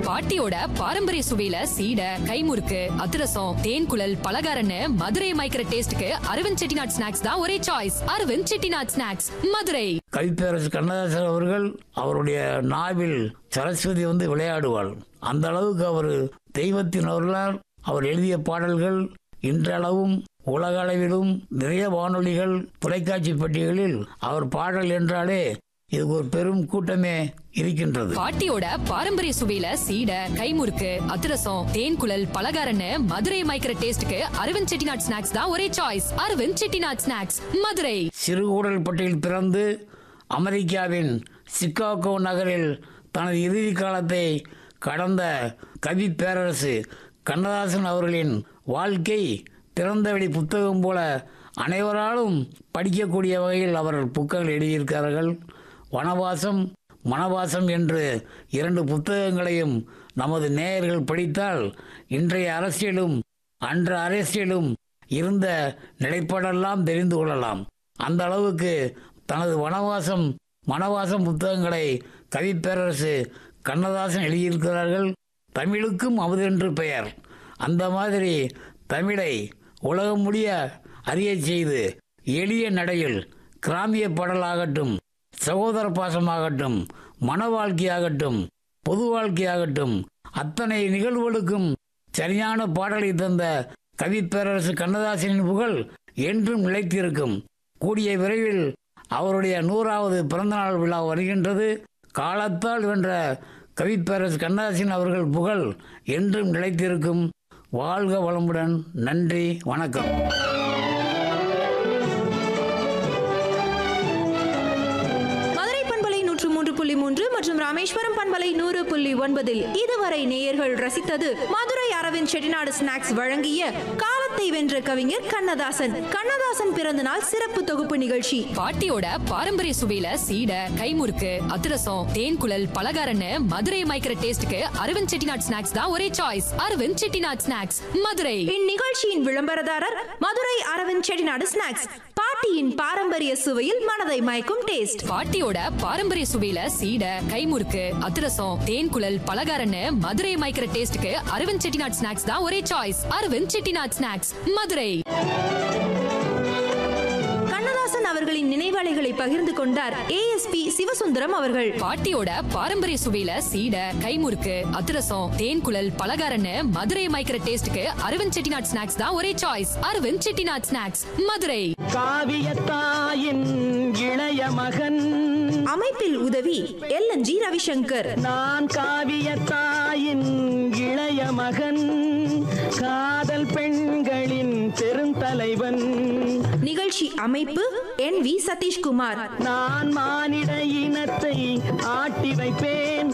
பாட்டியோட பாரம்பரிய சுவையில சீடை கைமுறுக்கு அதிரசம் தேன் குழல் பலகாரன்னு மதுரை மயக்கிற டேஸ்ட்க்கு அரவிந்த் செட்டிநாட் ஸ்நாக்ஸ் தான் ஒரே சாய்ஸ் அரவிந்த் செட்டிநாட் ஸ்நாக்ஸ் மதுரை கவிப்பேரசு கண்ணதாசன் அவர்கள் அவருடைய நாவில் சரஸ்வதி வந்து விளையாடுவாள் அந்த அளவுக்கு அவர் தெய்வத்தின் அருளால் அவர் எழுதிய பாடல்கள் இன்றளவும் உலக அளவிலும் நிறைய வானொலிகள் தொலைக்காட்சி பெட்டிகளில் அவர் பாடல் என்றாலே இது ஒரு பெரும் கூட்டமே இருக்கின்றது பாட்டியோட பாரம்பரிய சுவையில சீடை கைமுறுக்கு அதிரசம் தேன் குழல் பலகாரன்னு மதுரை மயக்கிற டேஸ்ட்க்கு அரவிந்த் செட்டிநாட் ஸ்நாக்ஸ் தான் ஒரே சாய்ஸ் அரவிந்த் செட்டிநாட் ஸ்நாக்ஸ் மதுரை சிறுகூடல்பட்டியில் பிறந்து அமெரிக்காவின் சிக்காகோ நகரில் தனது இறுதி காலத்தை கடந்த கவி பேரரசு கண்ணதாசன் அவர்களின் வாழ்க்கை திறந்தவெளி புத்தகம் போல அனைவராலும் படிக்கக்கூடிய வகையில் அவர்கள் புத்தகங்கள் எழுதியிருக்கிறார்கள் வனவாசம் மனவாசம் என்று இரண்டு புத்தகங்களையும் நமது நேயர்கள் படித்தால் இன்றைய அரசியலும் அன்ற அரசியலும் இருந்த நிலைப்பாடெல்லாம் தெரிந்து கொள்ளலாம் அந்த அளவுக்கு தனது வனவாசம் மனவாசம் புத்தகங்களை கவிப்பேரரசு கண்ணதாசன் எழுதியிருக்கிறார்கள் தமிழுக்கும் அமுதென்று பெயர் அந்த மாதிரி தமிழை உலகம் முடிய அறியச் செய்து எளிய நடையில் கிராமிய பாடலாகட்டும் சகோதர பாசமாகட்டும் மன வாழ்க்கையாகட்டும் பொது வாழ்க்கையாகட்டும் அத்தனை நிகழ்வுகளுக்கும் சரியான பாடலை தந்த கவிப்பேரரசு கண்ணதாசனின் புகழ் என்றும் நிலைத்திருக்கும் கூடிய விரைவில் அவருடைய நூறாவது பிறந்தநாள் விழா வருகின்றது காலத்தால் வென்ற கவிப்பேரரசு கண்ணதாசன் அவர்கள் புகழ் என்றும் நிலைத்திருக்கும் வாழ்க வளமுடன் நன்றி வணக்கம் மதுரை பண்பலை நூற்று மூன்று புள்ளி மூன்று மற்றும் ராமேஸ்வரம் பண்பலை நூறு புள்ளி ஒன்பதில் இதுவரை நேயர்கள் ரசித்தது மதுரை அரவிந்த் செட்டிநாடு ஸ்நாக்ஸ் வழங்கிய காலத்தை வென்ற கவிஞர் கண்ணதாசன் கண்ணதாசன் பிறந்த நாள் சிறப்பு தொகுப்பு நிகழ்ச்சி பாட்டியோட பாரம்பரிய சுவையில சீடை கைமுறுக்கு அதிரசம் தேன் குழல் பலகாரன்னு மதுரை மயக்கிற டேஸ்ட்க்கு அரவிந்த் செட்டிநாட் ஸ்நாக்ஸ் தான் ஒரே சாய்ஸ் அரவிந்த் செட்டிநாட் ஸ்நாக்ஸ் மதுரை இந்நிகழ்ச்சியின் விளம்பரதாரர் மதுரை அரவிந்த் செட்டிநாடு ஸ்நாக்ஸ் பாட்டியின் பாரம்பரிய சுவையில் மனதை மயக்கும் டேஸ்ட் பாட்டியோட பாரம்பரிய சுவையில சீடை கைமுறுக்கு அதிரசம் தேன் குழல் பலகாரன்னு மதுரை மயக்கிற டேஸ்ட்க்கு அரவிந்த் செட்டிநாட் ஸ்நாக்ஸ் தான் ஒரே சாய்ஸ் அரவிந்த் செட்டிநாட் ஸ்நாக்ஸ் மதுரை கண்ணதாசன் அவர்களின் நினைவாளைகளை பகிர்ந்து கொண்டார் ஏஎஸ்பி சிவசுந்தரம் அவர்கள் பாட்டியோட பாரம்பரிய சுவையில சீடை கைமுறுக்கு அதிரசம் தேன் குழல் பலகாரன்னு மதுரை மயக்கிற டேஸ்ட்க்கு அரவிந்த் செட்டிநாட் ஸ்நாக்ஸ் தான் ஒரே சாய்ஸ் அரவிந்த் செட்டிநாட் ஸ்நாக்ஸ் மதுரை காவியத்தாயின் இளைய மகன் அமைப்பில் உதவி எல் என் ஜி ரவிசங்கர் நான் காவியத்தாயின் இளைய மகன் காதல் பெண்களின் பெருந்தலைவன் நிகழ்ச்சி அமைப்பு என் வி சதீஷ்குமார் நான் மானிட இனத்தை ஆட்டி வைப்பேன்